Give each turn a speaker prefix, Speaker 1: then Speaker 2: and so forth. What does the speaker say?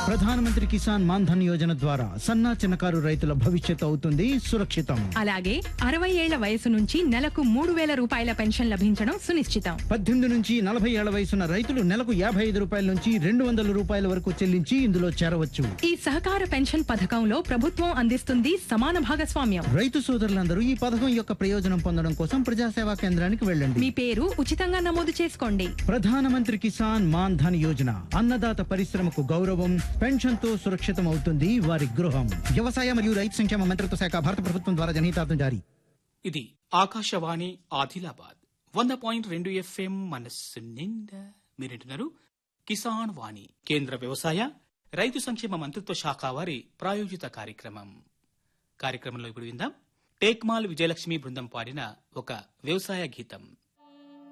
Speaker 1: ప్రధానమంత్రి కిసాన్ మాన్ ధన్ యోజన ద్వారా సన్నా చిన్నకారు రైతుల భవిష్యత్తు అవుతుంది సురక్షితం
Speaker 2: అలాగే అరవై ఏళ్ల వయసు నుంచి నెలకు మూడు వేల రూపాయల పెన్షన్ లభించడం సునిశ్చితం
Speaker 1: పద్దెనిమిది నుంచి నలభై ఏళ్ల వయసున్న రైతులు నెలకు యాభై ఐదు రూపాయల నుంచి రెండు వందల రూపాయల వరకు చెల్లించి ఇందులో చేరవచ్చు
Speaker 2: ఈ సహకార పెన్షన్ పథకంలో ప్రభుత్వం అందిస్తుంది సమాన భాగస్వామ్యం
Speaker 1: రైతు సోదరులందరూ ఈ పథకం యొక్క ప్రయోజనం పొందడం కోసం ప్రజాసేవా కేంద్రానికి వెళ్ళండి
Speaker 2: మీ పేరు ఉచితంగా నమోదు చేసుకోండి
Speaker 1: ప్రధానమంత్రి కిసాన్ మాన్ ధన్ యోజన అన్నదాత పరిశ్రమకు గౌరవం పెన్షన్ తో సురక్షితం అవుతుంది వారి గృహం వ్యవసాయ మరియు రైతు సంక్షేమ మంత్రిత్వ శాఖ భారత ప్రభుత్వం ద్వారా జనహితార్థం జారీ
Speaker 3: ఇది ఆకాశవాణి ఆదిలాబాద్ వంద పాయింట్ రెండు ఎఫ్ఎం మనస్సు నిండా మీరింటున్నారు కిసాన్ వాణి కేంద్ర వ్యవసాయ రైతు సంక్షేమ మంత్రిత్వ శాఖ వారి ప్రాయోజిత కార్యక్రమం కార్యక్రమంలో ఇప్పుడు విందాం టేక్మాల్ విజయలక్ష్మి బృందం పాడిన ఒక వ్యవసాయ గీతం